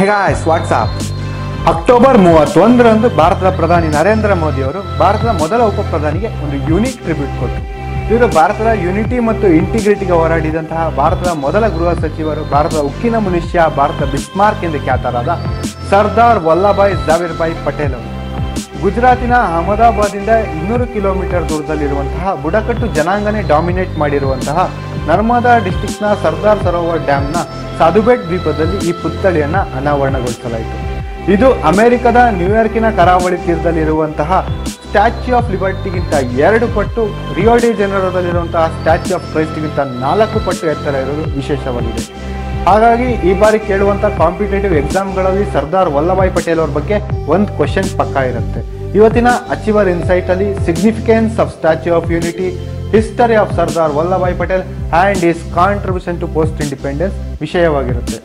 ಹೆಗಾಯ್ಸ್ WhatsApp October ಮೂವತ್ತೊಂದರಂದು ಭಾರತದ ಪ್ರಧಾನಿ ನರೇಂದ್ರ ಮೋದಿ ಅವರು ಭಾರತದ ಮೊದಲ ಉಪ ಪ್ರಧಾನಿಗೆ ಒಂದು ಯೂನಿಕ್ ಟ್ರಿಬ್ಯೂಟ್ ಕೊಟ್ಟರು ಇವರು ಭಾರತದ ಯೂನಿಟಿ ಮತ್ತು ಇಂಟಿಗ್ರಿಟಿಗೆ ಹೋರಾಡಿದಂತಹ ಭಾರತದ ಮೊದಲ ಗೃಹ ಸಚಿವರು ಭಾರತದ ಉಕ್ಕಿನ ಮನುಷ್ಯ ಭಾರತ ಬಿಸ್ಮಾರ್ಕ್ ಎಂದು ಖ್ಯಾತರಾದ ಸರ್ದಾರ್ ವಲ್ಲಭಾಯ್ ಜಾವೀರ್ಭಾಯ್ ಪಟೇಲ್ ಅವರು ಗುಜರಾತಿನ ಅಹಮದಾಬಾದಿಂದ ಇನ್ನೂರು ಕಿಲೋಮೀಟರ್ ದೂರದಲ್ಲಿರುವಂತಹ ಬುಡಕಟ್ಟು ಜನಾಂಗನೇ ಡಾಮಿನೇಟ್ ಮಾಡಿರುವಂತಹ ನರ್ಮದಾ ಡಿಸ್ಟಿಕ್ನ ಸರ್ದಾರ್ ಸರೋವರ್ ಡ್ಯಾಮ್ನ ಸಾಧುಬೆಟ್ ದ್ವೀಪದಲ್ಲಿ ಈ ಪುತ್ಥಳಿಯನ್ನು ಅನಾವರಣಗೊಳಿಸಲಾಯಿತು ಇದು ಅಮೆರಿಕದ ನ್ಯೂಯಾರ್ಕಿನ ಕರಾವಳಿ ತೀರದಲ್ಲಿರುವಂತಹ ಸ್ಟ್ಯಾಚ್ಯೂ ಆಫ್ ಲಿಬರ್ಟಿಗಿಂತ ಎರಡು ಪಟ್ಟು ರಿಯೋಡಿ ಜನರದಲ್ಲಿರುವಂತಹ ಸ್ಟ್ಯಾಚ್ಯೂ ಆಫ್ ಕ್ರೈಸ್ಟ್ಗಿಂತ ನಾಲ್ಕು ಪಟ್ಟು ಎತ್ತರ ಇರೋದು ವಿಶೇಷವಾಗಿದೆ ಹಾಗಾಗಿ ಈ ಬಾರಿ ಕೇಳುವಂಥ ಕಾಂಪಿಟೇಟಿವ್ ಎಕ್ಸಾಮ್ಗಳಲ್ಲಿ ಸರ್ದಾರ್ ವಲ್ಲಭಾಯ್ ಪಟೇಲ್ ಅವ್ರ ಬಗ್ಗೆ ಒಂದು ಕ್ವಶನ್ ಪಕ್ಕಾ ಇರುತ್ತೆ ಇವತ್ತಿನ ಅಚೀವರ್ ಇನ್ಸೈಟ್ ಅಲ್ಲಿ significance of statue of unity history of Sardar Vallabhbhai Patel and his contribution to post independence ವಿಷಯವಾಗಿರುತ್ತೆ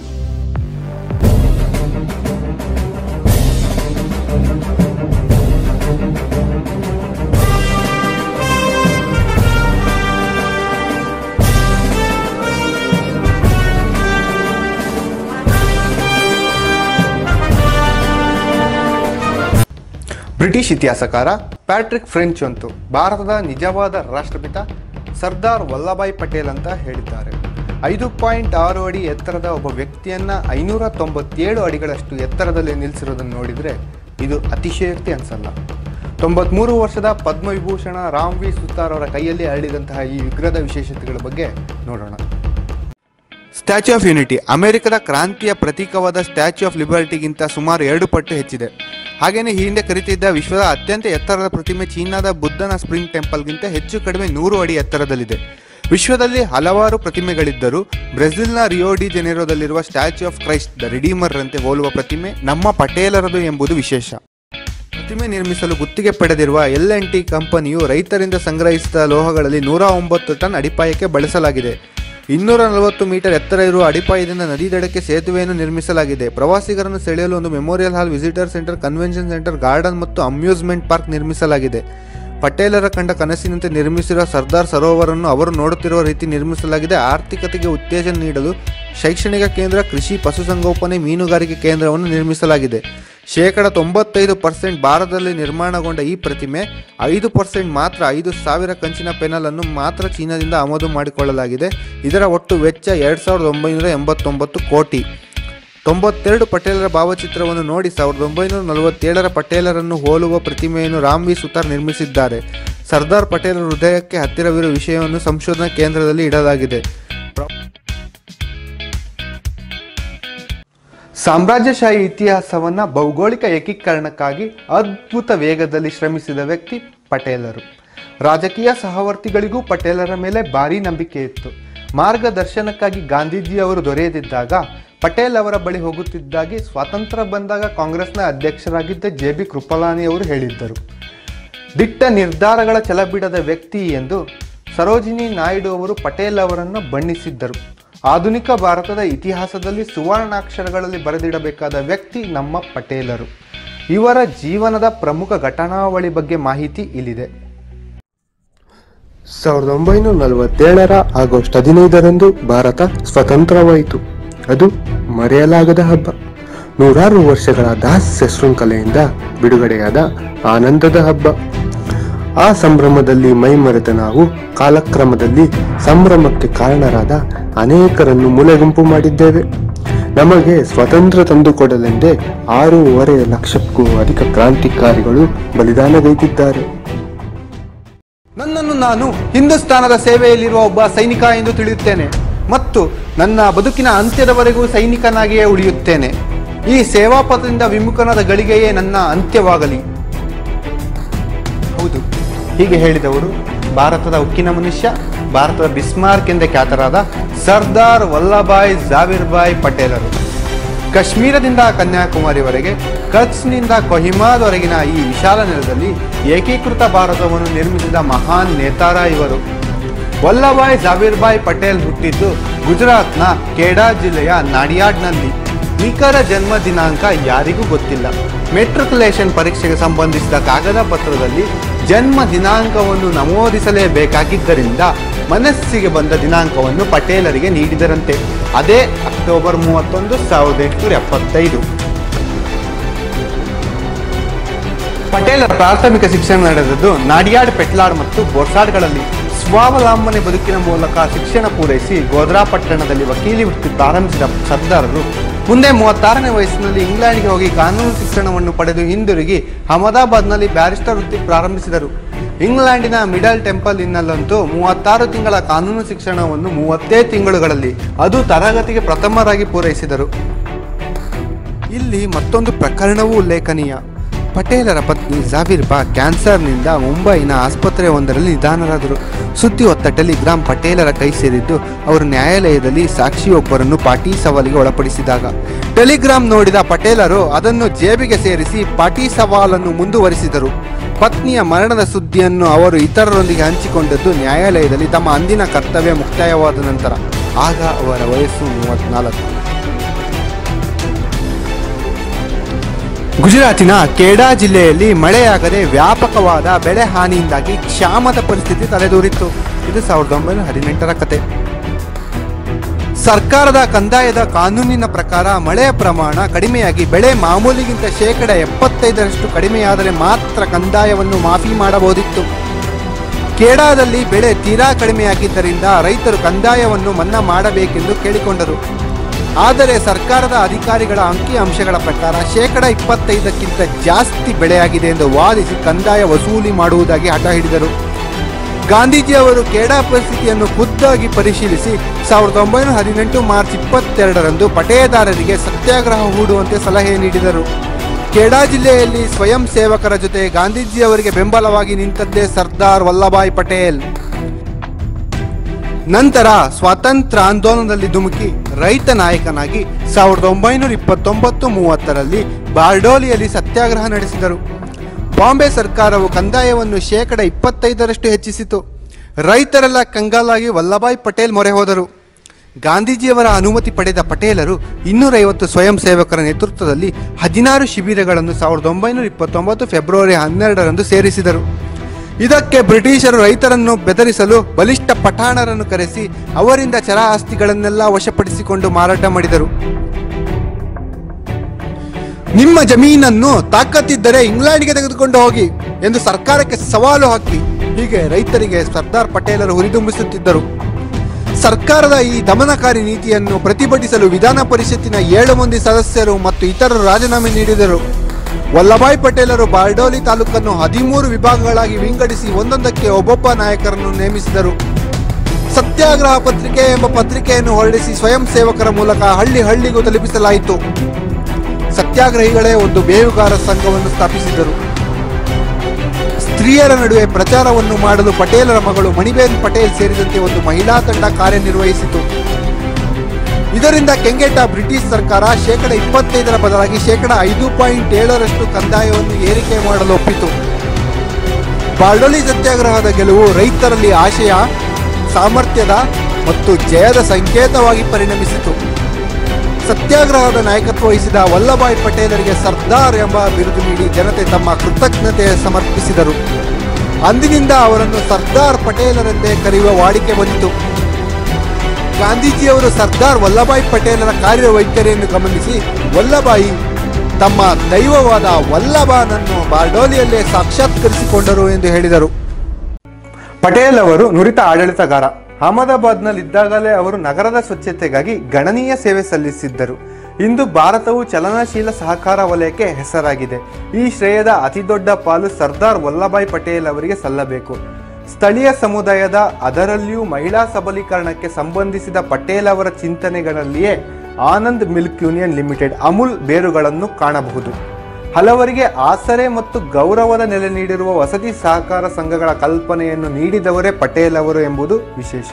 ಬ್ರಿಟಿಷ್ ಇತಿಹಾಸಕಾರ ಪ್ಯಾಟ್ರಿಕ್ ಫ್ರೆಂಚ್ ಅಂತೂ ಭಾರತದ ನಿಜವಾದ ರಾಷ್ಟ್ರಪಿತ ಸರ್ದಾರ್ ವಲ್ಲಭಾಯ್ ಪಟೇಲ್ ಅಂತ ಹೇಳಿದ್ದಾರೆ ಐದು ಪಾಯಿಂಟ್ ಆರು ಅಡಿ ಎತ್ತರದ ಒಬ್ಬ ವ್ಯಕ್ತಿಯನ್ನ ಐನೂರ ತೊಂಬತ್ತೇಳು ಅಡಿಗಳಷ್ಟು ಎತ್ತರದಲ್ಲಿ ನಿಲ್ಲಿಸಿರೋದನ್ನು ನೋಡಿದರೆ ಇದು ಅತಿಶಯೋಕ್ತಿ ಅನ್ಸಲ್ಲ ತೊಂಬತ್ಮೂರು ವರ್ಷದ ಪದ್ಮವಿಭೂಷಣ ರಾಮ್ ವಿ ಸುತಾರ್ ಅವರ ಕೈಯಲ್ಲಿ ಹರಡಿದಂತಹ ಈ ವಿಗ್ರಹದ ವಿಶೇಷತೆಗಳ ಬಗ್ಗೆ ನೋಡೋಣ ಸ್ಟ್ಯಾಚ್ಯೂ ಆಫ್ ಯೂನಿಟಿ ಅಮೆರಿಕದ ಕ್ರಾಂತಿಯ ಪ್ರತೀಕವಾದ ಸ್ಟ್ಯಾಚ್ಯೂ ಆಫ್ ಲಿಬರ್ಟಿಗಿಂತ ಸುಮಾರು ಎರಡು ಪಟ್ಟು ಹೆಚ್ಚಿದೆ ಹಾಗೆಯೇ ಈ ಹಿಂದೆ ಕರೀತಿದ್ದ ವಿಶ್ವದ ಅತ್ಯಂತ ಎತ್ತರದ ಪ್ರತಿಮೆ ಚೀನಾದ ಬುದ್ಧನ ಸ್ಪ್ರಿಂಗ್ ಟೆಂಪಲ್ಗಿಂತ ಹೆಚ್ಚು ಕಡಿಮೆ ನೂರು ಅಡಿ ಎತ್ತರದಲ್ಲಿದೆ ವಿಶ್ವದಲ್ಲಿ ಹಲವಾರು ಪ್ರತಿಮೆಗಳಿದ್ದರೂ ಬ್ರೆಜಿಲ್ನ ರಿಯೋಡಿ ಜೆನೆರೋದಲ್ಲಿರುವ statue of Christ the Redeemer ರಂತೆ ಹೋಲುವ ಪ್ರತಿಮೆ ನಮ್ಮ ಪಟೇಲರದು ಎಂಬುದು ವಿಶೇಷ ಪ್ರತಿಮೆ ನಿರ್ಮಿಸಲು ಗುತ್ತಿಗೆ ಪಡೆದಿರುವ ಎಲ್ ಎನ್ ಟಿ ಕಂಪನಿಯು ರೈತರಿಂದ ಸಂಗ್ರಹಿಸಿದ ಲೋಹಗಳಲ್ಲಿ ನೂರ ಒಂಬತ್ತು ಟನ್ ಅಡಿಪಾಯಕ್ಕೆ ಬಳಸಲಾಗಿದೆ ಇನ್ನೂರ ನಲವತ್ತು ಮೀಟರ್ ಎತ್ತರ ಇರುವ ಅಡಿಪಾಯದಿಂದ ನದಿ ದಡಕ್ಕೆ ಸೇತುವೆಯನ್ನು ನಿರ್ಮಿಸಲಾಗಿದೆ ಪ್ರವಾಸಿಗರನ್ನು ಸೆಳೆಯಲು ಒಂದು memorial hall visitor centre convention centre garden ಮತ್ತು ಅಮ್ಯೂಸ್ಮೆಂಟ್ ಪಾರ್ಕ್ ನಿರ್ಮಿಸಲಾಗಿದೆ ಪಟೇಲರ ಕಂಡ ಕನಸಿನಂತೆ ನಿರ್ಮಿಸಿರುವ ಸರ್ದಾರ್ ಸರೋವರನ್ನು ಅವರು ನೋಡುತ್ತಿರುವ ರೀತಿ ನಿರ್ಮಿಸಲಾಗಿದೆ ಆರ್ಥಿಕತೆಗೆ ಉತ್ತೇಜನ ನೀಡಲು ಶೈಕ್ಷಣಿಕ ಕೇಂದ್ರ ಕೃಷಿ ಪಶುಸಂಗೋಪನೆ ಮೀನುಗಾರಿಕೆ ಕೇಂದ್ರವನ್ನು ನಿರ್ಮಿಸಲಾಗಿದೆ ಶೇಕಡ ತೊಂಬತ್ತೈದು ಪರ್ಸೆಂಟ್ ಭಾರತದಲ್ಲಿ ನಿರ್ಮಾಣಗೊಂಡ ಈ ಪ್ರತಿಮೆ ಐದು ಪರ್ಸೆಂಟ್ ಮಾತ್ರ ಐದು ಸಾವಿರ ಕಂಚಿನ ಪೆನಲ್ ಅನ್ನು ಮಾತ್ರ ಚೀನಾದಿಂದ ಆಮದು ಮಾಡಿಕೊಳ್ಳಲಾಗಿದೆ ಇದರ ಒಟ್ಟು ವೆಚ್ಚ ಎರಡು ಸಾವಿರದ ಒಂಬೈನೂರ ಎಂಬತ್ತೊಂಬತ್ತು ಕೋಟಿ ತೊಂಬತ್ತೆರಡು ಪಟೇಲರ ಭಾವಚಿತ್ರವನ್ನು ನೋಡಿ ಸಾವಿರದ ಒಂಬೈನೂರ ನಲವತ್ತೇಳರ ಪಟೇಲರನ್ನು ಹೋಲುವ ಪ್ರತಿಮೆಯನ್ನು ರಾಮ್ ವಿ ಸುತಾರ್ ನಿರ್ಮಿಸಿದ್ದಾರೆ ಸರ್ದಾರ್ ಪಟೇಲರ ಹೃದಯಕ್ಕೆ ಹತ್ತಿರವಿರುವ ವಿಷಯವನ್ನು ಸಂಶೋಧನಾ ಕೇಂದ್ರದಲ್ಲಿ ಇಡಲಾಗಿದೆ ಸಾಮ್ರಾಜ್ಯಶಾಹಿ ಇತಿಹಾಸವನ್ನ ಭೌಗೋಳಿಕ ಏಕೀಕರಣಕ್ಕಾಗಿ ಅದ್ಭುತ ವೇಗದಲ್ಲಿ ಶ್ರಮಿಸಿದ ವ್ಯಕ್ತಿ ಪಟೇಲರು ರಾಜಕೀಯ ಸಹವರ್ತಿಗಳಿಗೂ ಪಟೇಲರ ಮೇಲೆ ಭಾರಿ ನಂಬಿಕೆ ಇತ್ತು ಮಾರ್ಗದರ್ಶನಕ್ಕಾಗಿ ಗಾಂಧೀಜಿಯವರು ದೊರೆಯದಿದ್ದಾಗ ಪಟೇಲ್ ಅವರ ಬಳಿ ಹೋಗುತ್ತಿದ್ದಾಗಿ ಸ್ವಾತಂತ್ರ್ಯ ಬಂದಾಗ ಕಾಂಗ್ರೆಸ್ನ ಅಧ್ಯಕ್ಷರಾಗಿದ್ದ ಜೆ ಬಿ ಕೃಪಲಾನಿ ಅವರು ಹೇಳಿದ್ದರು ದಿಟ್ಟ ನಿರ್ಧಾರಗಳ ಛಲಬಿಡದ ವ್ಯಕ್ತಿ ಎಂದು ಸರೋಜಿನಿ ನಾಯ್ಡು ಅವರು ಪಟೇಲ್ ಅವರನ್ನು ಬಣ್ಣಿಸಿದ್ದರು ಆಧುನಿಕ ಭಾರತದ ಇತಿಹಾಸದಲ್ಲಿ ಸುವರ್ಣಾಕ್ಷರಗಳಲ್ಲಿ ಬರೆದಿಡಬೇಕಾದ ವ್ಯಕ್ತಿ ನಮ್ಮ ಪಟೇಲರು ಇವರ ಜೀವನದ ಪ್ರಮುಖ ಘಟನಾವಳಿ ಬಗ್ಗೆ ಮಾಹಿತಿ ಇಲ್ಲಿದೆ ಸಾವಿರದ ಒಂಬೈನೂರ ನಲವತ್ತೇಳರ ಆಗಸ್ಟ್ ಹದಿನೈದರಂದು ಭಾರತ ಸ್ವತಂತ್ರವಾಯಿತು ಅದು ಮರೆಯಲಾಗದ ಹಬ್ಬ ನೂರಾರು ವರ್ಷಗಳ ದಾಸ್ಯ ಶೃಂಖಲೆಯಿಂದ ಬಿಡುಗಡೆಯಾದ ಆನಂದದ ಹಬ್ಬ ಆ ಸಂಭ್ರಮದಲ್ಲಿ ಮೈಮರೆತ ನಾವು ಕಾಲಕ್ರಮದಲ್ಲಿ ಸಂಭ್ರಮಕ್ಕೆ ಕಾರಣರಾದ ಅನೇಕರನ್ನು ಮೂಲೆಗುಂಪು ಮಾಡಿದ್ದೇವೆ ನಮಗೆ ಸ್ವತಂತ್ರ ತಂದುಕೊಡಲೆಂದೇ ಆರೂವರೆ ಲಕ್ಷಕ್ಕೂ ಅಧಿಕ ಕ್ರಾಂತಿಕಾರಿಗಳು ಬಲಿದಾನಗೈದಿದ್ದಾರೆ ನನ್ನನ್ನು ನಾನು ಹಿಂದೂಸ್ತಾನದ ಸೇವೆಯಲ್ಲಿರುವ ಒಬ್ಬ ಸೈನಿಕ ಎಂದು ತಿಳಿಯುತ್ತೇನೆ ಮತ್ತು ನನ್ನ ಬದುಕಿನ ಅಂತ್ಯದವರೆಗೂ ಸೈನಿಕನಾಗಿಯೇ ಉಳಿಯುತ್ತೇನೆ ಈ ಸೇವಾ ಪಥದಿಂದ ವಿಮುಖನಾದ ಗಳಿಗೆಯೇ ನನ್ನ ಅಂತ್ಯವಾಗಲಿ ಹೌದು ಹೀಗೆ ಹೇಳಿದವರು ಭಾರತದ ಉಕ್ಕಿನ ಮನುಷ್ಯ ಭಾರತದ ಬಿಸ್ಮಾರ್ಕ್ ಎಂದೇ ಖ್ಯಾತರಾದ ಸರ್ದಾರ್ ವಲ್ಲಭಾಯ್ ಜಾವೀರ್ಭಾಯ್ ಪಟೇಲರು ಕಾಶ್ಮೀರದಿಂದ ಕನ್ಯಾಕುಮಾರಿವರೆಗೆ ಕಚ್ನಿಂದ ಕೊಹಿಮಾದವರೆಗಿನ ಈ ವಿಶಾಲ ನೆಲದಲ್ಲಿ ಏಕೀಕೃತ ಭಾರತವನ್ನು ನಿರ್ಮಿಸಿದ ಮಹಾನ್ ನೇತಾರ ಇವರು ವಲ್ಲಭಾಯ್ ಜಾವೀರ್ಭಾಯ್ ಪಟೇಲ್ ಹುಟ್ಟಿದ್ದು ಗುಜರಾತ್ನ ಕೇಡಾ ಜಿಲ್ಲೆಯ ನಾಡಿಯಾಡ್ನಲ್ಲಿ ನಿಖರ ಜನ್ಮ ದಿನಾಂಕ ಯಾರಿಗೂ ಗೊತ್ತಿಲ್ಲ ಮೆಟ್ರಿಕ್ಯುಲೇಷನ್ ಪರೀಕ್ಷೆಗೆ ಸಂಬಂಧಿಸಿದ ಕಾಗದ ಪತ್ರದಲ್ಲಿ ಜನ್ಮ ದಿನಾಂಕವನ್ನು ನಮೂದಿಸಲೇಬೇಕಾಗಿದ್ದರಿಂದ ಮನಸ್ಸಿಗೆ ಬಂದ ದಿನಾಂಕವನ್ನು ಪಟೇಲರಿಗೆ ನೀಡಿದರಂತೆ ಅದೇ ಅಕ್ಟೋಬರ್ ಮೂವತ್ತೊಂದು ಸಾವಿರದ ಎಂಟುನೂರ ಎಪ್ಪತ್ತೈದು ಪಟೇಲರ ಪ್ರಾಥಮಿಕ ಶಿಕ್ಷಣ ನಡೆದದ್ದು ನಾಡಿಯಾಡ್ ಪೆಟ್ಲಾಡ್ ಮತ್ತು ಬೋರ್ಸಾಡ್ಗಳಲ್ಲಿ ಸ್ವಾವಲಂಬನೆ ಬದುಕಿನ ಮೂಲಕ ಶಿಕ್ಷಣ ಪೂರೈಸಿ ಗೋಧ್ರಾ ಪಟ್ಟಣದಲ್ಲಿ ವಕೀಲಿ ವೃತ್ತಿ ಪ್ರಾರಂಭಿಸಿದ ಸರ್ದಾರರು ಮುಂದೆ ಮೂವತ್ತಾರನೇ ವಯಸ್ಸಿನಲ್ಲಿ ಇಂಗ್ಲೆಂಡ್ಗೆ ಹೋಗಿ ಕಾನೂನು ಶಿಕ್ಷಣವನ್ನು ಪಡೆದು ಹಿಂದಿರುಗಿ ಅಹಮದಾಬಾದ್ನಲ್ಲಿ ಬ್ಯಾರಿಸ್ಟರ್ ವೃತ್ತಿ ಪ್ರಾರಂಭಿಸಿದರು ಇಂಗ್ಲೆಂಡಿನ ಮಿಡಲ್ ಟೆಂಪಲ್ ಇನ್ನಲ್ಲಂತೂ ಮೂವತ್ತಾರು ತಿಂಗಳ ಕಾನೂನು ಶಿಕ್ಷಣವನ್ನು ಮೂವತ್ತೇ ತಿಂಗಳುಗಳಲ್ಲಿ ಅದು ತರಗತಿಗೆ ಪ್ರಥಮರಾಗಿ ಪೂರೈಸಿದರು ಇಲ್ಲಿ ಮತ್ತೊಂದು ಪ್ರಕರಣವೂ ಉಲ್ಲೇಖನೀಯ ಪಟೇಲರ ಪತ್ನಿ ಜಾವೀರ್ ಬಾ ಕ್ಯಾನ್ಸರ್ನಿಂದ ಮುಂಬೈನ ಆಸ್ಪತ್ರೆಯೊಂದರಲ್ಲಿ ನಿಧಾನರಾದರು ಸುದ್ದಿ ಹೊತ್ತ ಟೆಲಿಗ್ರಾಮ್ ಪಟೇಲರ ಕೈ ಸೇರಿದ್ದು ಅವರು ನ್ಯಾಯಾಲಯದಲ್ಲಿ ಸಾಕ್ಷಿಯೊಬ್ಬರನ್ನು ಪಾಟಿ ಸವಾಲಿಗೆ ಒಳಪಡಿಸಿದಾಗ ಟೆಲಿಗ್ರಾಮ್ ನೋಡಿದ ಪಟೇಲರು ಅದನ್ನು ಜೇಬಿಗೆ ಸೇರಿಸಿ ಪಾಟಿ ಸವಾಲನ್ನು ಮುಂದುವರಿಸಿದರು ಪತ್ನಿಯ ಮರಣದ ಸುದ್ದಿಯನ್ನು ಅವರು ಇತರರೊಂದಿಗೆ ಹಂಚಿಕೊಂಡದ್ದು ನ್ಯಾಯಾಲಯದಲ್ಲಿ ತಮ್ಮ ಅಂದಿನ ಕರ್ತವ್ಯ ಮುಕ್ತಾಯವಾದ ನಂತರ ಆಗ ಅವರ ವಯಸ್ಸು ಮೂವತ್ನಾಲ್ಕು ಗುಜರಾತಿನ ಕೇಡಾ ಜಿಲ್ಲೆಯಲ್ಲಿ ಮಳೆಯಾಗದೆ ವ್ಯಾಪಕವಾದ ಬೆಳೆ ಹಾನಿಯಿಂದಾಗಿ ಕ್ಷಾಮದ ಪರಿಸ್ಥಿತಿ ತಲೆದೂರಿತ್ತು ಇದು ಸಾವಿರದ ಒಂಬೈನೂರ ಹದಿನೆಂಟರ ಕತೆ ಸರ್ಕಾರದ ಕಂದಾಯದ ಕಾನೂನಿನ ಪ್ರಕಾರ ಮಳೆಯ ಪ್ರಮಾಣ ಕಡಿಮೆಯಾಗಿ ಬೆಳೆ ಮಾಮೂಲಿಗಿಂತ ಶೇಕಡ ಎಪ್ಪತ್ತೈದರಷ್ಟು ಕಡಿಮೆಯಾದರೆ ಮಾತ್ರ ಕಂದಾಯವನ್ನು ಮಾಫಿ ಮಾಡಬಹುದಿತ್ತು ಕೇಡಾದಲ್ಲಿ ಬೆಳೆ ತೀರಾ ಕಡಿಮೆಯಾಗಿದ್ದರಿಂದ ರೈತರು ಕಂದಾಯವನ್ನು ಮನ್ನಾ ಮಾಡಬೇಕೆಂದು ಕೇಳಿಕೊಂಡರು ಆದರೆ ಸರ್ಕಾರದ ಅಧಿಕಾರಿಗಳ ಅಂಕಿ ಅಂಶಗಳ ಪ್ರಕಾರ ಶೇಕಡ ಇಪ್ಪತ್ತೈದಕ್ಕಿಂತ ಜಾಸ್ತಿ ಬೆಳೆಯಾಗಿದೆ ಎಂದು ವಾದಿಸಿ ಕಂದಾಯ ವಸೂಲಿ ಮಾಡುವುದಾಗಿ ಹಠ ಹಿಡಿದರು ಗಾಂಧೀಜಿಯವರು ಕೇಡಾ ಪರಿಸ್ಥಿತಿಯನ್ನು ಖುದ್ದಾಗಿ ಪರಿಶೀಲಿಸಿ ಸಾವಿರದ ಒಂಬೈನೂರ ಹದಿನೆಂಟು ಮಾರ್ಚ್ ಇಪ್ಪತ್ತೆರಡರಂದು ಪಟೇದಾರರಿಗೆ ಸತ್ಯಾಗ್ರಹ ಹೂಡುವಂತೆ ಸಲಹೆ ನೀಡಿದರು ಕೇಡಾ ಜಿಲ್ಲೆಯಲ್ಲಿ ಸ್ವಯಂ ಸೇವಕರ ಜೊತೆ ಗಾಂಧೀಜಿಯವರಿಗೆ ಬೆಂಬಲವಾಗಿ ನಿಂತದ್ದೇ ಸರ್ದಾರ್ ವಲ್ಲಭಾಯ್ ಪಟೇಲ್ ನಂತರ ಸ್ವಾತಂತ್ರ್ಯ ಆಂದೋಲನದಲ್ಲಿ ಧುಮುಕಿ ರೈತ ನಾಯಕನಾಗಿ ಸಾವಿರದ ಒಂಬೈನೂರ ಇಪ್ಪತ್ತೊಂಬತ್ತು ಮೂವತ್ತರಲ್ಲಿ ಬಾರ್ಡೋಲಿಯಲ್ಲಿ ಸತ್ಯಾಗ್ರಹ ನಡೆಸಿದರು ಬಾಂಬೆ ಸರ್ಕಾರವು ಕಂದಾಯವನ್ನು ಶೇಕಡ ಇಪ್ಪತ್ತೈದರಷ್ಟು ಹೆಚ್ಚಿಸಿತು ರೈತರೆಲ್ಲ ಕಂಗಾಲಾಗಿ ವಲ್ಲಭಾಯ್ ಪಟೇಲ್ ಮೊರೆ ಹೋದರು ಗಾಂಧೀಜಿಯವರ ಅನುಮತಿ ಪಡೆದ ಪಟೇಲರು ಇನ್ನೂರೈವತ್ತು ಸ್ವಯಂ ಸೇವಕರ ನೇತೃತ್ವದಲ್ಲಿ ಹದಿನಾರು ಶಿಬಿರಗಳನ್ನು ಸಾವಿರದ ಒಂಬೈನೂರ ಇಪ್ಪತ್ತೊಂಬತ್ತು ಫೆಬ್ರವರಿ ಹನ್ನೆರಡರಂದು ಸೇರಿಸಿದರು ಇದಕ್ಕೆ ಬ್ರಿಟಿಷರು ರೈತರನ್ನು ಬೆದರಿಸಲು ಬಲಿಷ್ಠ ಪಠಾಣರನ್ನು ಕರೆಸಿ ಅವರಿಂದ ಚರ ಆಸ್ತಿಗಳನ್ನೆಲ್ಲ ವಶಪಡಿಸಿಕೊಂಡು ಮಾರಾಟ ಮಾಡಿದರು ನಿಮ್ಮ ಜಮೀನನ್ನು ತಾಕತ್ತಿದ್ದರೆ ಇಂಗ್ಲೆಂಡ್ಗೆ ತೆಗೆದುಕೊಂಡು ಹೋಗಿ ಎಂದು ಸರ್ಕಾರಕ್ಕೆ ಸವಾಲು ಹಾಕಿ ಹೀಗೆ ರೈತರಿಗೆ ಸರ್ದಾರ್ ಪಟೇಲರು ಹುರಿದುಂಬಿಸುತ್ತಿದ್ದರು ಸರ್ಕಾರದ ಈ ದಮನಕಾರಿ ನೀತಿಯನ್ನು ಪ್ರತಿಭಟಿಸಲು ವಿಧಾನ ಪರಿಷತ್ತಿನ ಏಳು ಮಂದಿ ಸದಸ್ಯರು ಮತ್ತು ಇತರರು ರಾಜೀನಾಮೆ ನೀಡಿದರು ವಲ್ಲಭಾಯ್ ಪಟೇಲರು ಬಾರ್ಡೋಲಿ ತಾಲೂಕನ್ನು ಹದಿಮೂರು ವಿಭಾಗಗಳಾಗಿ ವಿಂಗಡಿಸಿ ಒಂದೊಂದಕ್ಕೆ ಒಬ್ಬೊಬ್ಬ ನಾಯಕರನ್ನು ನೇಮಿಸಿದರು ಸತ್ಯಾಗ್ರಹ ಪತ್ರಿಕೆ ಎಂಬ ಪತ್ರಿಕೆಯನ್ನು ಹೊರಡಿಸಿ ಸ್ವಯಂ ಸೇವಕರ ಮೂಲಕ ಹಳ್ಳಿ ಹಳ್ಳಿಗೂ ತಲುಪಿಸಲಾಯಿತು ಸತ್ಯಾಗ್ರಹಿಗಳೇ ಒಂದು ಬೇಹುಗಾರ ಸಂಘವನ್ನು ಸ್ಥಾಪಿಸಿದರು ಸ್ತ್ರೀಯರ ನಡುವೆ ಪ್ರಚಾರವನ್ನು ಮಾಡಲು ಪಟೇಲರ ಮಗಳು ಮಣಿಬೇನ್ ಪಟೇಲ್ ಸೇರಿದಂತೆ ಒಂದು ಮಹಿಳಾ ತಂಡ ಕಾರ್ಯನಿರ್ವಹಿಸಿತು ಇದರಿಂದ ಕೆಂಗೆಟ್ಟ ಬ್ರಿಟಿಷ್ ಸರ್ಕಾರ ಶೇಕಡ ಇಪ್ಪತ್ತೈದರ ಬದಲಾಗಿ ಶೇಕಡ ಐದು ಪಾಯಿಂಟ್ ಏಳರಷ್ಟು ಕಂದಾಯವನ್ನು ಏರಿಕೆ ಮಾಡಲು ಒಪ್ಪಿತು ಬಾರ್ಡೋಲಿ ಸತ್ಯಾಗ್ರಹದ ಗೆಲುವು ರೈತರಲ್ಲಿ ಆಶಯ ಸಾಮರ್ಥ್ಯದ ಮತ್ತು ಜಯದ ಸಂಕೇತವಾಗಿ ಪರಿಣಮಿಸಿತು ಸತ್ಯಾಗ್ರಹದ ನಾಯಕತ್ವ ವಹಿಸಿದ ವಲ್ಲಭಾಯ್ ಪಟೇಲರಿಗೆ ಸರ್ದಾರ್ ಎಂಬ ಬಿರುದು ನೀಡಿ ಜನತೆ ತಮ್ಮ ಕೃತಜ್ಞತೆ ಸಮರ್ಪಿಸಿದರು ಅಂದಿನಿಂದ ಅವರನ್ನು ಸರ್ದಾರ್ ಪಟೇಲರೆಂದೇ ಕರೆಯುವ ವಾಡಿಕೆ ಬಂದಿತು ಗಾಂಧೀಜಿಯವರು ಸರ್ದಾರ್ ವಲ್ಲಭಾಯ್ ಪಟೇಲರ ಕಾರ್ಯವೈಖರಿಯನ್ನು ಗಮನಿಸಿ ವಲ್ಲಭಾಯಿ ತಮ್ಮ ದೈವವಾದ ವಲ್ಲಭನನ್ನು ಬಾರ್ಡೋಲಿಯಲ್ಲೇ ಸಾಕ್ಷಾತ್ಕರಿಸಿಕೊಂಡರು ಎಂದು ಹೇಳಿದರು ಪಟೇಲ್ ಅವರು ನುರಿತ ಆಡಳಿತಗಾರ ಅಹಮದಾಬಾದ್ನಲ್ಲಿದ್ದಾಗಲೇ ಅವರು ನಗರದ ಸ್ವಚ್ಛತೆಗಾಗಿ ಗಣನೀಯ ಸೇವೆ ಸಲ್ಲಿಸಿದ್ದರು ಇಂದು ಭಾರತವು ಚಲನಶೀಲ ಸಹಕಾರ ವಲಯಕ್ಕೆ ಹೆಸರಾಗಿದೆ ಈ ಶ್ರೇಯದ ಅತಿದೊಡ್ಡ ಪಾಲು ಸರ್ದಾರ್ ವಲ್ಲಭಾಯ್ ಪಟೇಲ್ ಅವರಿಗೆ ಸಲ್ಲಬೇಕು ಸ್ಥಳೀಯ ಸಮುದಾಯದ ಅದರಲ್ಲಿಯೂ ಮಹಿಳಾ ಸಬಲೀಕರಣಕ್ಕೆ ಸಂಬಂಧಿಸಿದ ಪಟೇಲ್ ಅವರ ಚಿಂತನೆಗಳಲ್ಲಿಯೇ Anand milk union limited Amul ಬೇರುಗಳನ್ನು ಕಾಣಬಹುದು ಹಲವರಿಗೆ ಆಸರೆ ಮತ್ತು ಗೌರವದ ನೆಲೆ ನೀಡಿರುವ ವಸತಿ ಸಹಕಾರ ಸಂಘಗಳ ಕಲ್ಪನೆಯನ್ನು ನೀಡಿದವರೇ ಪಟೇಲ್ ಅವರು ಎಂಬುದು ವಿಶೇಷ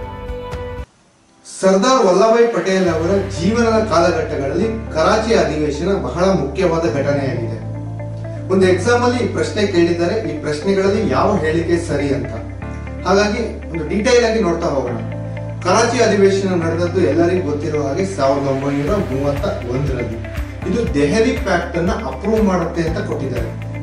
ಸರ್ದಾರ್ ವಲ್ಲಭಾಯ್ ಪಟೇಲ್ ಅವರ ಜೀವನದ ಕಾಲಘಟ್ಟಗಳಲ್ಲಿ ಕರಾಚಿ ಅಧಿವೇಶನ ಬಹಳ ಮುಖ್ಯವಾದ ಘಟನೆಯಾಗಿದೆ ಒಂದು ಎಕ್ಸಾಮ್ ಅಲ್ಲಿ ಈ ಪ್ರಶ್ನೆ ಕೇಳಿದ್ದಾರೆ ಈ ಪ್ರಶ್ನೆಗಳಲ್ಲಿ ಯಾವ ಹೇಳಿಕೆ ಸರಿ ಅಂತ ಹಾಗಾಗಿ ಒಂದು ಡೀಟೈಲ್ ಆಗಿ ನೋಡ್ತಾ ಹೋಗೋಣ ಕರಾಚಿ ಅಧಿವೇಶನ ನಡೆದದ್ದು ಎಲ್ಲರಿಗೂ ಗೊತ್ತಿರುವ ಹಾಗೆ ಸಾವಿರದ ಒಂಬೈನೂರ ಮೂವತ್ತ ಒಂದರಲ್ಲಿ ಇದು ದೆಹಲಿ ಪ್ಯಾಕ್ಟ್ ಅನ್ನ ಅಪ್ರೂವ್ ಮಾಡುತ್ತೆ ಅಂತ ಕೊಟ್ಟಿದ್ದಾರೆ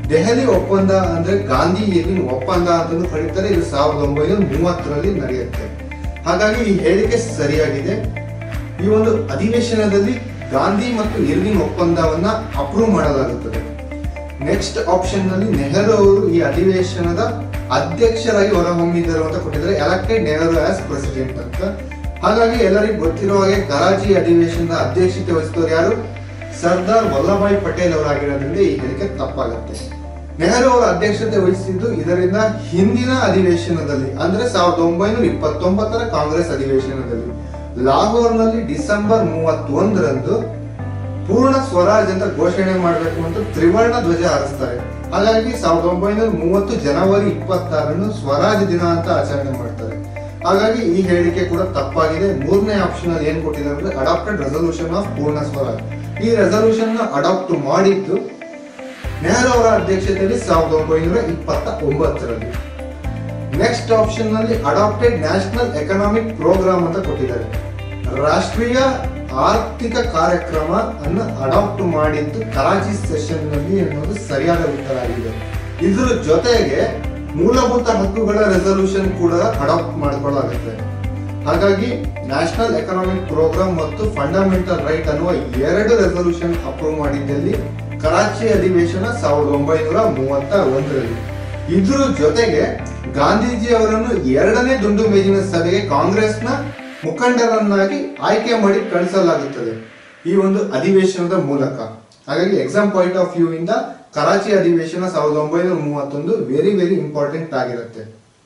ದೆಹಲಿ ಒಪ್ಪಂದ ಅಂದ್ರೆ ಗಾಂಧಿ ಇರ್ವಿನ್ ಒಪ್ಪಂದ ಅಂತಲೂ ಕರೀತಾರೆ ಇದು ಸಾವಿರದ ಒಂಬೈನೂರ ಮೂವತ್ತರಲ್ಲಿ ನಡೆಯುತ್ತೆ ಹಾಗಾಗಿ ಈ ಹೇಳಿಕೆ ಸರಿಯಾಗಿದೆ ಈ ಒಂದು ಅಧಿವೇಶನದಲ್ಲಿ ಗಾಂಧಿ ಮತ್ತು ಇರ್ವಿನ್ ಒಪ್ಪಂದವನ್ನ ಅಪ್ರೂವ್ ಮಾಡಲಾಗುತ್ತದೆ ನೆಕ್ಸ್ಟ್ ಆಪ್ಷನ್ ನಲ್ಲಿ ನೆಹರು ಅವರು ಈ ಅಧಿವೇಶನದ ಅಧ್ಯಕ್ಷರಾಗಿ ಹೊರಹೊಮ್ಮಿದ್ದರು ಅಂತ ಕೊಟ್ಟಿದ್ದಾರೆ ಎಲೆಕ್ಟೆಡ್ ನೆಹರು ಆಸ್ ಪ್ರೆಸಿಡೆಂಟ್ ಅಂತ ಹಾಗಾಗಿ ಎಲ್ಲರಿಗೂ ಗೊತ್ತಿರೋ ಹಾಗೆ ಕರಾಚಿ ಅಧಿವೇಶನದ ಅಧ್ಯಕ್ಷತೆ ವಹಿಸಿದವರು ಯಾರು ಸರ್ದಾರ್ ವಲ್ಲಭಾಯ್ ಪಟೇಲ್ ಅವರಾಗಿರೋದ್ರಿಂದ ಈ ಹೇಳಿಕೆ ತಪ್ಪಾಗುತ್ತೆ ನೆಹರು ಅವರ ಅಧ್ಯಕ್ಷತೆ ವಹಿಸಿದ್ದು ಇದರಿಂದ ಹಿಂದಿನ ಅಧಿವೇಶನದಲ್ಲಿ ಅಂದ್ರೆ ಸಾವಿರದ ಒಂಬೈನೂರ ಇಪ್ಪತ್ತೊಂಬತ್ತರ ಕಾಂಗ್ರೆಸ್ ಅಧಿವೇಶನದಲ್ಲಿ ಲಾಹೋರ್ನಲ್ಲಿ ಡಿಸೆಂಬರ್ ಮೂವತ್ತೊಂದರಂದು ಪೂರ್ಣ ಸ್ವರಾಜ್ ಅಂತ ಘೋಷಣೆ ಮಾಡಬೇಕು ಅಂತ ತ್ರಿವರ್ಣ ಧ್ವಜ ಹಾರಿಸ್ತಾರೆ ಹಾಗಾಗಿ ಸಾವಿರದ ಒಂಬೈನೂರ ಮೂವತ್ತು ಜನವರಿ ಇಪ್ಪತ್ತಾರನ್ನು ಸ್ವರಾಜ್ ದಿನ ಅಂತ ಆಚರಣೆ ಮಾಡ್ತಾರೆ ಹಾಗಾಗಿ ಈ ಹೇಳಿಕೆ ಕೂಡ ತಪ್ಪಾಗಿದೆ ಮೂರನೇ ಆಪ್ಷನ್ ಅಲ್ಲಿ ಏನ್ ಕೊಟ್ಟಿದ್ದಾರೆ ಅಂದ್ರೆ ಅಡಾಪ್ಟೆಡ್ ರೆಸಲ್ಯೂಷನ್ ಆಫ್ ಪೂರ್ಣ ಸ್ವರಾಜ್ ಈ ರೆಸಲ್ಯೂಷನ್ ನ ಅಡಾಪ್ಟ್ ಮಾಡಿದ್ದು ನೆಹರು ಅವರ ಅಧ್ಯಕ್ಷತೆಯಲ್ಲಿ ಸಾವಿರದ ಒಂಬೈನೂರ ಇಪ್ಪತ್ತ ಒಂಬತ್ತರಲ್ಲಿ ನೆಕ್ಸ್ಟ್ ಆಪ್ಷನ್ ನಲ್ಲಿ ಅಡಾಪ್ಟೆಡ್ ನ್ಯಾಷನಲ್ ಎಕನಾಮಿಕ್ ಪ್ರೋಗ್ರಾಮ್ ಅಂತ ಕೊಟ್ಟಿದ್ದಾರೆ ರಾಷ್ಟ್ರೀಯ ಆರ್ಥಿಕ ಕಾರ್ಯಕ್ರಮ ಅನ್ನು ಅಡಾಪ್ಟ್ ಮಾಡಿದ್ದು ಕರಾಚಿ ಸೆಷನ್ ನಲ್ಲಿ ಅನ್ನೋದು ಸರಿಯಾದ ಉತ್ತರ ಆಗಿದೆ ಇದ್ರ ಜೊತೆಗೆ ಮೂಲಭೂತ ಹಕ್ಕುಗಳ ರೆಸಲ್ಯೂಷನ್ ಕೂಡ ಅಡಾಪ್ಟ್ ಮಾಡ್ಕೊಳ್ಳಾಗುತ್ತೆ ಹಾಗಾಗಿ ನ್ಯಾಷನಲ್ ಎಕನಾಮಿಕ್ ಪ್ರೋಗ್ರಾಮ್ ಮತ್ತು ಫಂಡಮೆಂಟಲ್ ರೈಟ್ ಅನ್ನುವ ಎರಡು ರೆಸಲ್ಯೂಷನ್ ಅಪ್ರೂವ್ ಮಾಡಿದ್ದಲ್ಲಿ ಕರಾಚಿ ಅಧಿವೇಶನ ಸಾವಿರದ ಒಂಬೈನೂರ ಮೂವತ್ತ ಒಂದರಲ್ಲಿ ಇದ್ರ ಜೊತೆಗೆ ಗಾಂಧೀಜಿ ಅವರನ್ನು ಎರಡನೇ ದುಂಡು ಮೇಜಿನ ಸಭೆಗೆ ಕಾಂಗ್ರೆಸ್ನ ಮುಖಂಡರನ್ನಾಗಿ ಆಯ್ಕೆ ಮಾಡಿ ಕಳಿಸಲಾಗುತ್ತದೆ ಈ ಒಂದು ಅಧಿವೇಶನದ ಮೂಲಕ ಹಾಗಾಗಿ ಎಕ್ಸಾಮ್ ಪಾಯಿಂಟ್ ಆಫ್ ವ್ಯೂ ಇಂದ ಕರಾಚಿ ಅಧಿವೇಶನ ಸಾವಿರದ ಒಂಬೈನೂರ ಮೂವತ್ತೊಂದು ವೆರಿ ವೆರಿ ಇಂಪಾರ್ಟೆಂಟ್ ಆಗಿರುತ್ತೆ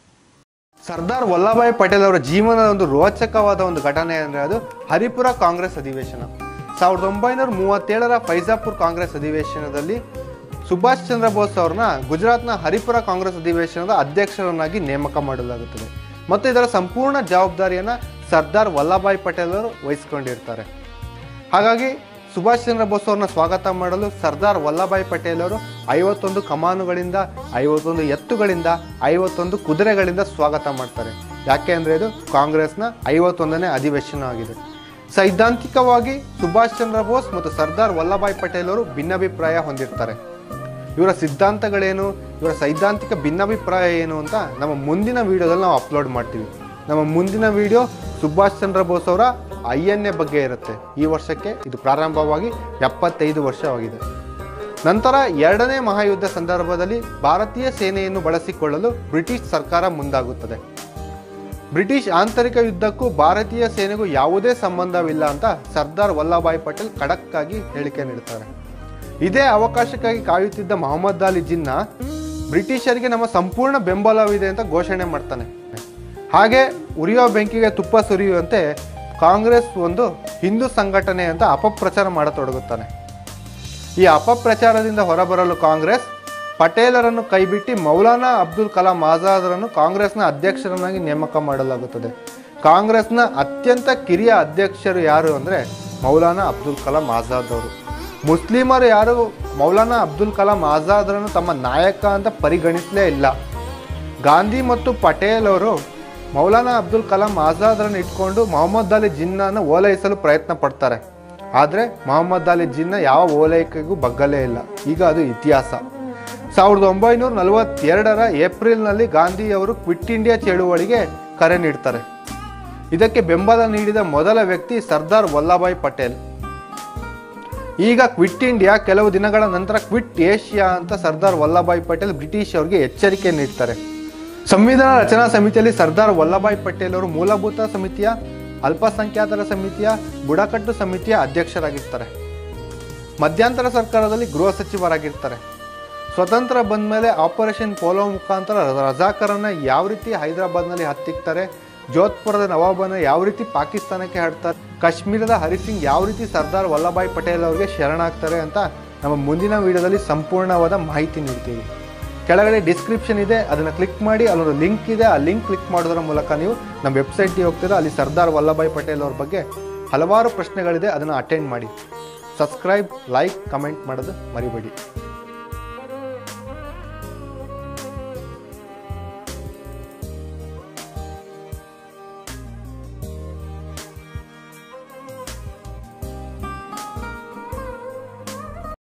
ಸರ್ದಾರ್ ವಲ್ಲಭಾಯ್ ಪಟೇಲ್ ಅವರ ಜೀವನದ ಒಂದು ರೋಚಕವಾದ ಒಂದು ಘಟನೆ ಅಂದರೆ ಅದು ಹರಿಪುರ ಕಾಂಗ್ರೆಸ್ ಅಧಿವೇಶನ ಸಾವಿರದ ಒಂಬೈನೂರ ಮೂವತ್ತೇಳರ ಫೈಜಾಪುರ್ ಕಾಂಗ್ರೆಸ್ ಅಧಿವೇಶನದಲ್ಲಿ ಸುಭಾಷ್ ಚಂದ್ರ ಬೋಸ್ ಅವ್ರನ್ನ ಗುಜರಾತ್ನ ಹರಿಪುರ ಕಾಂಗ್ರೆಸ್ ಅಧಿವೇಶನದ ಅಧ್ಯಕ್ಷರನ್ನಾಗಿ ನೇಮಕ ಮಾಡಲಾಗುತ್ತದೆ ಮತ್ತು ಇದರ ಸಂಪೂರ್ಣ ಜವಾಬ್ದಾರಿಯನ್ನು ಸರ್ದಾರ್ ವಲ್ಲಭಾಯ್ ಪಟೇಲ್ ಅವರು ವಹಿಸ್ಕೊಂಡಿರ್ತಾರೆ ಹಾಗಾಗಿ ಸುಭಾಷ್ ಚಂದ್ರ ಬೋಸ್ ಅವ್ರನ್ನ ಸ್ವಾಗತ ಮಾಡಲು ಸರ್ದಾರ್ ವಲ್ಲಭಾಯ್ ಪಟೇಲ್ ಅವರು ಐವತ್ತೊಂದು ಕಮಾನುಗಳಿಂದ ಐವತ್ತೊಂದು ಎತ್ತುಗಳಿಂದ ಐವತ್ತೊಂದು ಕುದುರೆಗಳಿಂದ ಸ್ವಾಗತ ಮಾಡ್ತಾರೆ ಯಾಕೆ ಅಂದರೆ ಇದು ಕಾಂಗ್ರೆಸ್ನ ಐವತ್ತೊಂದನೇ ಅಧಿವೇಶನ ಆಗಿದೆ ಸೈದ್ಧಾಂತಿಕವಾಗಿ ಸುಭಾಷ್ ಚಂದ್ರ ಬೋಸ್ ಮತ್ತು ಸರ್ದಾರ್ ವಲ್ಲಭಾಯ್ ಪಟೇಲ್ ಅವರು ಭಿನ್ನಾಭಿಪ್ರಾಯ ಹೊಂದಿರ್ತಾರೆ ಇವರ ಸಿದ್ಧಾಂತಗಳೇನು ಇವರ ಸೈದ್ಧಾಂತಿಕ ಭಿನ್ನಾಭಿಪ್ರಾಯ ಏನು ಅಂತ ನಮ್ಮ ಮುಂದಿನ ವಿಡಿಯೋದಲ್ಲಿ ನಾವು ಅಪ್ಲೋಡ್ ಮಾಡ್ತೀವಿ ನಮ್ಮ ಮುಂದಿನ ವಿಡಿಯೋ ಸುಭಾಷ್ ಚಂದ್ರ ಬೋಸ್ ಅವರ ಐ ಎನ್ ಎ ಬಗ್ಗೆ ಇರುತ್ತೆ ಈ ವರ್ಷಕ್ಕೆ ಇದು ಪ್ರಾರಂಭವಾಗಿ ಎಪ್ಪತ್ತೈದು ವರ್ಷವಾಗಿದೆ ನಂತರ ಎರಡನೇ ಮಹಾಯುದ್ಧ ಸಂದರ್ಭದಲ್ಲಿ ಭಾರತೀಯ ಸೇನೆಯನ್ನು ಬಳಸಿಕೊಳ್ಳಲು ಬ್ರಿಟಿಷ್ ಸರ್ಕಾರ ಮುಂದಾಗುತ್ತದೆ ಬ್ರಿಟಿಷ್ ಆಂತರಿಕ ಯುದ್ಧಕ್ಕೂ ಭಾರತೀಯ ಸೇನೆಗೂ ಯಾವುದೇ ಸಂಬಂಧವಿಲ್ಲ ಅಂತ ಸರ್ದಾರ್ ವಲ್ಲಭಾಯ್ ಪಟೇಲ್ ಖಡಕ್ ಆಗಿ ಹೇಳಿಕೆ ನೀಡುತ್ತಾರೆ ಇದೇ ಅವಕಾಶಕ್ಕಾಗಿ ಕಾಯುತ್ತಿದ್ದ ಮೊಹಮ್ಮದ್ ಅಲಿ ಜಿನ್ನಾ ಬ್ರಿಟಿಷರಿಗೆ ನಮ್ಮ ಸಂಪೂರ್ಣ ಬೆಂಬಲವಿದೆ ಅಂತ ಘೋಷಣೆ ಮಾಡ್ತಾನೆ ಹಾಗೆ ಉರಿಯೋ ಬೆಂಕಿಗೆ ತುಪ್ಪ ಸುರಿಯುವಂತೆ ಕಾಂಗ್ರೆಸ್ ಒಂದು ಹಿಂದೂ ಸಂಘಟನೆ ಅಂತ ಅಪಪ್ರಚಾರ ಮಾಡತೊಡಗುತ್ತಾನೆ ಈ ಅಪಪ್ರಚಾರದಿಂದ ಹೊರಬರಲು ಕಾಂಗ್ರೆಸ್ ಪಟೇಲರನ್ನು ಕೈಬಿಟ್ಟು ಮೌಲಾನಾ ಅಬ್ದುಲ್ ಕಲಾಂ ಆಜಾದ್ರನ್ನು ಕಾಂಗ್ರೆಸ್ನ ಅಧ್ಯಕ್ಷರನ್ನಾಗಿ ನೇಮಕ ಮಾಡಲಾಗುತ್ತದೆ ಕಾಂಗ್ರೆಸ್ನ ಅತ್ಯಂತ ಕಿರಿಯ ಅಧ್ಯಕ್ಷರು ಯಾರು ಅಂದರೆ ಮೌಲಾನಾ ಅಬ್ದುಲ್ ಕಲಾಂ ಆಜಾದ್ ಅವರು ಮುಸ್ಲಿಮರು ಯಾರು ಮೌಲಾನಾ ಅಬ್ದುಲ್ ಕಲಾಂ ಆಜಾದ್ರನ್ನು ತಮ್ಮ ನಾಯಕ ಅಂತ ಪರಿಗಣಿಸಲೇ ಇಲ್ಲ ಗಾಂಧಿ ಮತ್ತು ಪಟೇಲ್ ಅವರು ಮೌಲಾನಾ ಅಬ್ದುಲ್ ಕಲಾಂ ಆಜಾದ್ರನ್ನು ಇಟ್ಕೊಂಡು ಮೊಹಮ್ಮದ್ ಅಲಿ ಜಿನ್ನಾನ ಓಲೈಸಲು ಪ್ರಯತ್ನ ಪಡ್ತಾರೆ ಆದರೆ ಮೊಹಮ್ಮದ್ ಅಲಿ ಜಿನ್ನ ಯಾವ ಓಲೈಕೆಗೂ ಬಗ್ಗಲೇ ಇಲ್ಲ ಈಗ ಅದು ಇತಿಹಾಸ ಸಾವಿರದ ಒಂಬೈನೂರ ನಲವತ್ತೆರಡರ ಏಪ್ರಿಲ್ನಲ್ಲಿ ಗಾಂಧಿಯವರು ಕ್ವಿಟ್ ಇಂಡಿಯಾ ಚಳುವಳಿಗೆ ಕರೆ ನೀಡ್ತಾರೆ ಇದಕ್ಕೆ ಬೆಂಬಲ ನೀಡಿದ ಮೊದಲ ವ್ಯಕ್ತಿ ಸರ್ದಾರ್ ವಲ್ಲಭಾಯ್ ಪಟೇಲ್ ಈಗ ಕ್ವಿಟ್ ಇಂಡಿಯಾ ಕೆಲವು ದಿನಗಳ ನಂತರ ಕ್ವಿಟ್ ಏಷ್ಯಾ ಅಂತ ಸರ್ದಾರ್ ವಲ್ಲಭಾಯ್ ಪಟೇಲ್ ಬ್ರಿಟಿಷ್ ಅವರಿಗೆ ಎಚ್ಚರಿಕೆ ನೀಡ್ತಾರೆ ಸಂವಿಧಾನ ರಚನಾ ಸಮಿತಿಯಲ್ಲಿ ಸರ್ದಾರ್ ವಲ್ಲಭಾಯ್ ಪಟೇಲ್ ಅವರು ಮೂಲಭೂತ ಸಮಿತಿಯ ಅಲ್ಪಸಂಖ್ಯಾತರ ಸಮಿತಿಯ ಬುಡಕಟ್ಟು ಸಮಿತಿಯ ಅಧ್ಯಕ್ಷರಾಗಿರ್ತಾರೆ ಮಧ್ಯಂತರ ಸರ್ಕಾರದಲ್ಲಿ ಗೃಹ ಸಚಿವರಾಗಿರ್ತಾರೆ ಸ್ವತಂತ್ರ ಬಂದ ಮೇಲೆ ಆಪರೇಷನ್ ಪೋಲೋ ಮುಖಾಂತರ ರಜಾಕರನ್ನ ಯಾವ ರೀತಿ ಹೈದರಾಬಾದ್ನಲ್ಲಿ ಹತ್ತಿಕ್ತಾರೆ ಜೋಧ್ಪುರದ ನವಾಬನ ಯಾವ ರೀತಿ ಪಾಕಿಸ್ತಾನಕ್ಕೆ ಹಾಡ್ತಾರೆ ಕಾಶ್ಮೀರದ ಹರಿಸಿಂಗ್ ಯಾವ ರೀತಿ ಸರ್ದಾರ್ ವಲ್ಲಭಾಯ್ ಪಟೇಲ್ ಅವರಿಗೆ ಶರಣಾಗ್ತಾರೆ ಅಂತ ನಮ್ಮ ಮುಂದಿನ ವಿಡಿಯೋದಲ್ಲಿ ಸಂಪೂರ್ಣವಾದ ಮಾಹಿತಿ ನೀಡ್ತೀವಿ ಕೆಳಗಡೆ ಡಿಸ್ಕ್ರಿಪ್ಷನ್ ಇದೆ ಅದನ್ನು ಕ್ಲಿಕ್ ಮಾಡಿ ಅಲ್ಲೊಂದು ಲಿಂಕ್ ಇದೆ ಆ ಲಿಂಕ್ ಕ್ಲಿಕ್ ಮಾಡೋದ್ರ ಮೂಲಕ ನೀವು ನಮ್ಮ ವೆಬ್ಸೈಟ್ಗೆ ಹೋಗ್ತೀರಾ ಅಲ್ಲಿ ಸರ್ದಾರ್ ವಲ್ಲಭಾಯ್ ಪಟೇಲ್ ಅವ್ರ ಬಗ್ಗೆ ಹಲವಾರು ಪ್ರಶ್ನೆಗಳಿದೆ ಅದನ್ನು ಅಟೆಂಡ್ ಮಾಡಿ ಸಬ್ಸ್ಕ್ರೈಬ್ ಲೈಕ್ ಕಮೆಂಟ್ ಮಾಡೋದು ಮರಿಬೇಡಿ